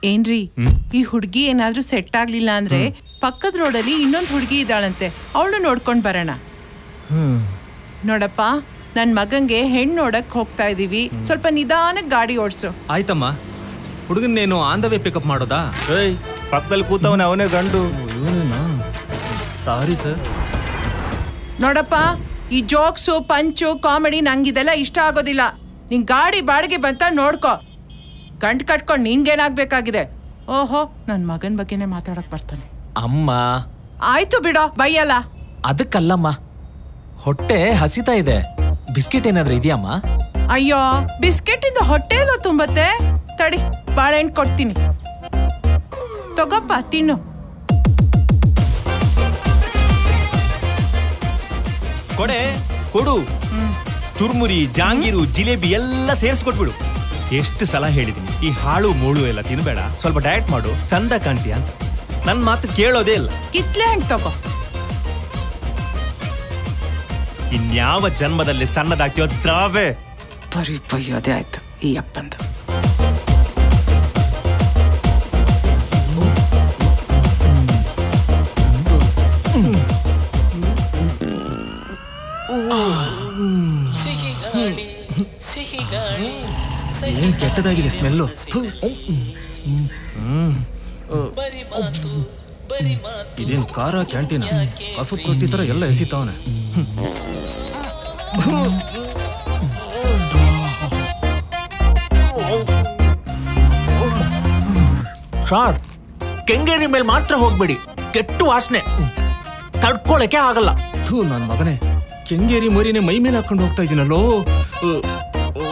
ಏನ್ರಿ ಈ ಹುಡುಗಿ ಏನಾದ್ರೂ ಸೆಟ್ ಆಗ್ಲಿಲ್ಲ ಅಂದ್ರೆ ಪಕ್ಕದ ರೋಡಲ್ಲಿ ಇನ್ನೊಂದು ಹುಡುಗಿ ಇದ್ದಾಳಂತೆ ಅವಳು ನೋಡ್ಕೊಂಡ್ ಬರೋಣ ನೋಡಪ್ಪ ನನ್ ಮಗಂಗೆ ಹೆಣ್ಣು ನೋಡಕ್ ಹೋಗ್ತಾ ಇದೀವಿ ಸ್ವಲ್ಪ ನಿಧಾನಕ್ ಗಾಡಿ ಓಡ್ಸು ಆಯ್ತಮ್ಮ ಹುಡುಗನ್ನೇನು ಆನ್ ದ ವೇ ಪಿಕಪ್ ಮಾಡೋದಾ ಏಯ್ ಪಕ್ಕದಲ್ಲಿ ಕೂತವನೇ ಅವನೇ ಗಂಡು ಸಾರಿ ಸರ್ ನೋಡಪ್ಪ ಈ ಜೋಕ್ಸು ಪಂಚು ಕಾಮಿಡಿ ನಂಗಿದೆಲ್ಲ ಇಷ್ಟ ಆಗೋದಿಲ್ಲ ನಿನ್ ಗಾಡಿ ಬಾಡಿಗೆ ಬಂತ ನೋಡ್ಕೋ ಗಂಟ್ ಕಟ್ಕೊಂಡು ನಿನ್ಗೇನಾಗ್ಬೇಕಾಗಿದೆ ಓಹೋ ನನ್ ಮಗನ್ ಬಗ್ಗೆನೇ ಮಾತಾಡಕ್ ಬರ್ತಾನೆ ಅಮ್ಮ ಆಯ್ತು ಬಿಡೋ ಬೈಯಲ್ಲ ಅದಕ್ಕಲ್ಲಮ್ಮ ಹೊಟ್ಟೆ ಹಸಿತಾ ಇದೆ ಬಿಸ್ಕೆಟ್ ಏನಾದ್ರೂ ಇದೆಯಮ್ಮ ಅಯ್ಯೋ ಬಿಸ್ಕೆಟ್ ಇಂದ ಹೊಟ್ಟೆ ಎಲ್ಲ ತುಂಬತ್ತೆ ತಡಿ ಬಾಳೆಹಣ್ಣು ಕೊಡ್ತೀನಿ ತಗೋಪ್ಪ ತಿನ್ನು ಕೊಡೆ ಕೊಡು ಚುರ್ಮುರಿ ಜಾಂಗೀರು ಜಿಲೇಬಿ ಎಲ್ಲ ಸೇರಿಸ್ಕೊಟ್ಬಿಡು ಎಷ್ಟು ಸಲ ಹೇಳಿದೀನಿ ಈ ಹಾಳು ಮೂಳು ಎಲ್ಲ ತಿನ್ಬೇಡ ಸ್ವಲ್ಪ ಡಯಟ್ ಮಾಡು ಸಂದ ಕಾಣ್ತೀಯ ಅಂತ ನನ್ನ ಮಾತು ಕೇಳೋದೇ ಇಲ್ಲ ಕಿತ್ಲೆ ಹಣ್ಣು ತಗೋ ಇನ್ಯಾವ ಜನ್ಮದಲ್ಲಿ ಸಣ್ಣದಾಗ್ತೀಯೋ ದ್ರಾವೆ ಬರೀ ಬೈಯೋದೇ ಆಯ್ತು ಈ ಅಪ್ಪಂದು ಏನ್ ಕೆಟ್ಟದಾಗಿದೆ ಸ್ಮೆಲ್ಲು ಇದೇನ್ ಕಾರ ಕ್ಯಾಂಟೀನ್ ಕಸದ ತೊಟ್ಟಿ ತರ ಎಲ್ಲ ಎಸಿತಾವನೆ ಶಾರ್ಟ್ ಕೆಂಗೇರಿ ಮೇಲೆ ಮಾತ್ರ ಹೋಗ್ಬೇಡಿ ಕೆಟ್ಟು ವಾಸನೆ ತಡ್ಕೊಳಕ್ಕೆ ಆಗಲ್ಲ ಥೂ ನನ್ನ ಮಗನೇ ಕೆಂಗೇರಿ ಮರಿನೇ ಮೈ ಮೇಲೆ ಹಾಕೊಂಡು ಹೋಗ್ತಾ ಇದೀನಲ್ಲೋ ಅಹ್, ಓ.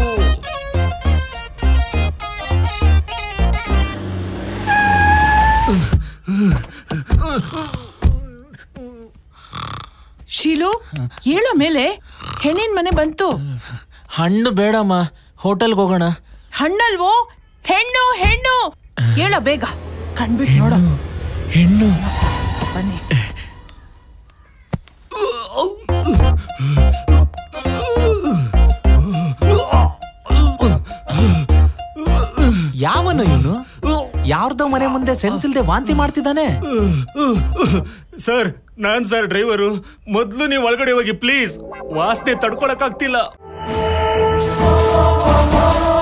ಶೀಲು ಹೇಳೋ ಮೇಲೆ ಹೆಣ್ಣಿನ ಮನೆ ಬಂತು ಹಣ್ಣು ಬೇಡಮ್ಮ ಹೋಟೆಲ್ಗೆ ಹೋಗೋಣ ಹಣ್ಣಲ್ವೋ ಹೆಣ್ಣು ಹೆಣ್ಣು ಹೇಳೋ ಬೇಗ ಕಣ್ಬಿಟ್ಟು ನೋಡೋ ಹೆಣ್ಣು ಬನ್ನಿ ಯಾವನು ಇವನು ಯಾರ್ದೋ ಮನೆ ಮುಂದೆ ಸೆನ್ಸ್ ಇಲ್ದೆ ವಾಂತಿ ಮಾಡ್ತಿದ್ದಾನೆ ಸರ್ ನಾನ್ ಸರ್ ಡ್ರೈವರು ಮೊದ್ಲು ನೀವು ಒಳಗಡೆ ಹೋಗಿ ಪ್ಲೀಸ್ ವಾಸನೆ ತಡ್ಕೊಳಕ್ ಆಗ್ತಿಲ್ಲ